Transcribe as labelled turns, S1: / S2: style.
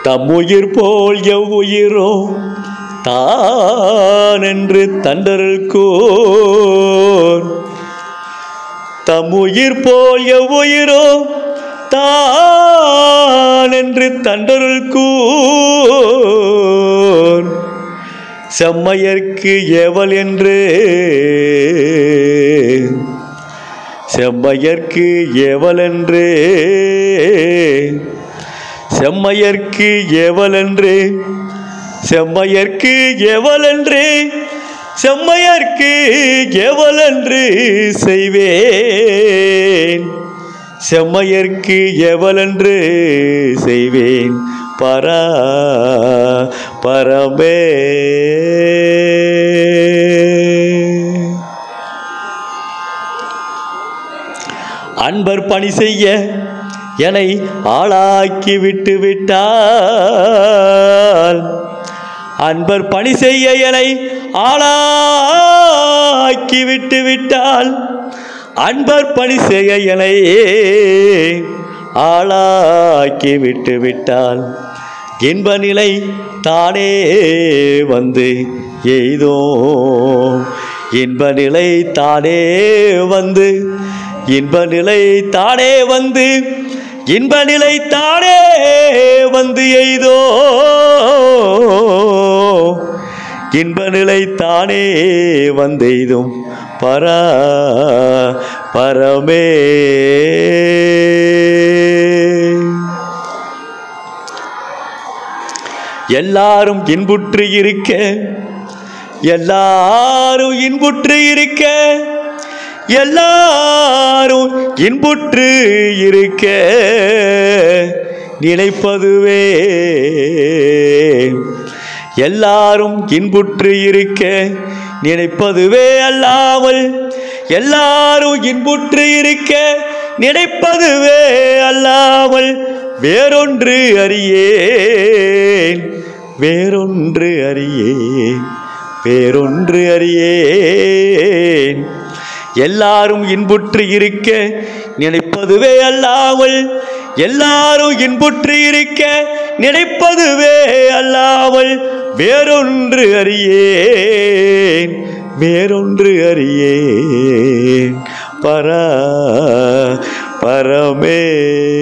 S1: தம்முயிர் போல் எவ்வுயிரோ தான் என்று தண்டருள் கூர் தம்முயிர் போல் எவ்வுயிரோ தான் என்று தண்டருள் கூர் செம்மையர்க்கு ஏவல் என்று செம்மையர்க்கு ஏவல் என்று செம்மையர்க்கு ஏவல் என்று செம்மையர்க்கு ஏவல் என்று செம்மையர்க்கு ஏவல் என்று செய்வேன் செம்மையர்க்கு எவலென்று செய்வேன் பரா பரமே அன்பர் பணி செய்ய என்னை ஆளாக்கி விட்டு விட்டால் அன்பர் பணி செய்ய என்னை ஆளாக்கி விட்டு விட்டால் அன்பர் பணி செய்ய என்னை ஆளாக்கி விட்டு விட்டால் இன்ப நிலை தானே வந்து எய்தோ இன்ப நிலை தானே வந்து இன்ப நிலை தானே வந்து இன்ப நிலை தானே வந்து எய்தோ இன்ப நிலை தானே வந்தெய்தும் பரா பரமே எல்லாரும் இன்புற்று இருக்க எல்லாரும் இன்புற்று இருக்க எல்லாரும் இன்புற்று இருக்க நினைப்பதுவே எல்லாரும் இன்புற்று இருக்க நினைப்பதுவே அல்லாமல் எல்லாரும் இன்புற்று இருக்க நினைப்பதுவே அல்லாமல் வேறொன்று அறியேன் வேறொன்று அறியேன் வேறொன்று அறியேன் எல்லாரும் இன்புற்று இருக்க நினைப்பதுவே அல்லாமல் எல்லாரும் இன்புற்று இருக்க நினைப்பதுவே அல்லாமல் வேறொன்று அறியேன் வேறொன்று அறியேன் பரா பரமே